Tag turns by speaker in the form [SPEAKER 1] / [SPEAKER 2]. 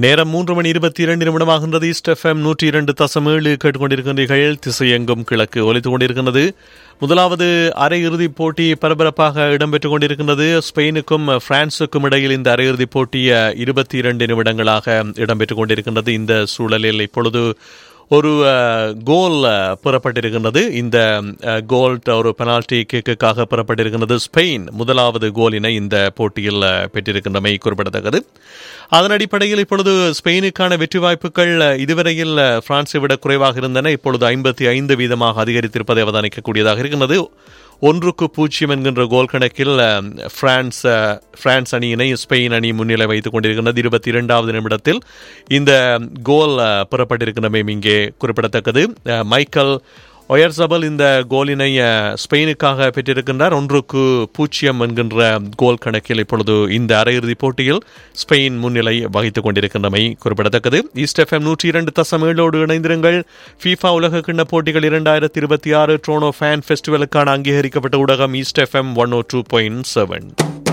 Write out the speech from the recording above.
[SPEAKER 1] நேரம் மூன்று மணி இருபத்தி இரண்டு நிமிடமாகின்றது ஈஸ்ட் எஃப்எம் நூற்றி இரண்டு தசம் ஏழு கேட்டுக்கொண்டிருக்கின்றீர்கள் திசையெங்கும் கிழக்கு ஒலித்துக் கொண்டிருக்கின்றது முதலாவது அரையிறுதிப் போட்டி பரபரப்பாக இடம்பெற்றுக் கொண்டிருக்கின்றது ஸ்பெயினுக்கும் பிரான்சுக்கும் இடையில் இந்த அரையிறுதிப் போட்டி இருபத்தி இரண்டு நிமிடங்களாக இடம்பெற்றுக் கொண்டிருக்கின்றது இந்த சூழலில் இப்பொழுது ஒரு கோல் பெறப்பட்டிருக்கின்றது இந்த கோல் ஒரு பெனால்டி கிக்குக்காக பெறப்பட்டிருக்கின்றது ஸ்பெயின் முதலாவது கோலினை இந்த போட்டியில் பெற்றிருக்கின்றமை குறிப்பிடத்தக்கது அதன் அடிப்படையில் இப்பொழுது ஸ்பெயினுக்கான வெற்றி வாய்ப்புகள் இதுவரையில் பிரான்ஸை விட குறைவாக இருந்தன இப்பொழுது ஐம்பத்தி ஐந்து வீதமாக அதிகரித்திருப்பதை அவதானிக்கக்கூடியதாக இருக்கின்றது ஒன்றுக்கு பூஜ்ஜியம் என்கின்ற கோல் கணக்கில் பிரான்ஸ் பிரான்ஸ் அணியினை ஸ்பெயின் அணி முன்னிலை வைத்துக் கொண்டிருக்கின்றது இருபத்தி இரண்டாவது நிமிடத்தில் இந்த கோல் பெறப்பட்டிருக்கின்றமை இங்கே குறிப்பிடத்தக்கது மைக்கேல் ஒயர்சபல் இந்த கோலினை ஸ்பெயினுக்காக பெற்றிருக்கின்றார் ஒன்றுக்கு பூஜ்ஜியம் என்கின்ற கோல் கணக்கில் இப்பொழுது இந்த அரையிறுதிப் போட்டியில் ஸ்பெயின் முன்னிலை வகித்துக் கொண்டிருக்கின்றமை குறிப்பிடத்தக்கது ஈஸ்ட் எஃப்எம் நூற்றி இரண்டு தசம் ஏழோடு இணைந்திருங்கள் ஃபீஃபா உலக கிண்ண போட்டிகள் இரண்டாயிரத்தி இருபத்தி ஆறு ட்ரோனோ ஃபேன் ஃபெஸ்டிவலுக்கான அங்கீகரிக்கப்பட்ட ஊடகம் east FM one o two point seven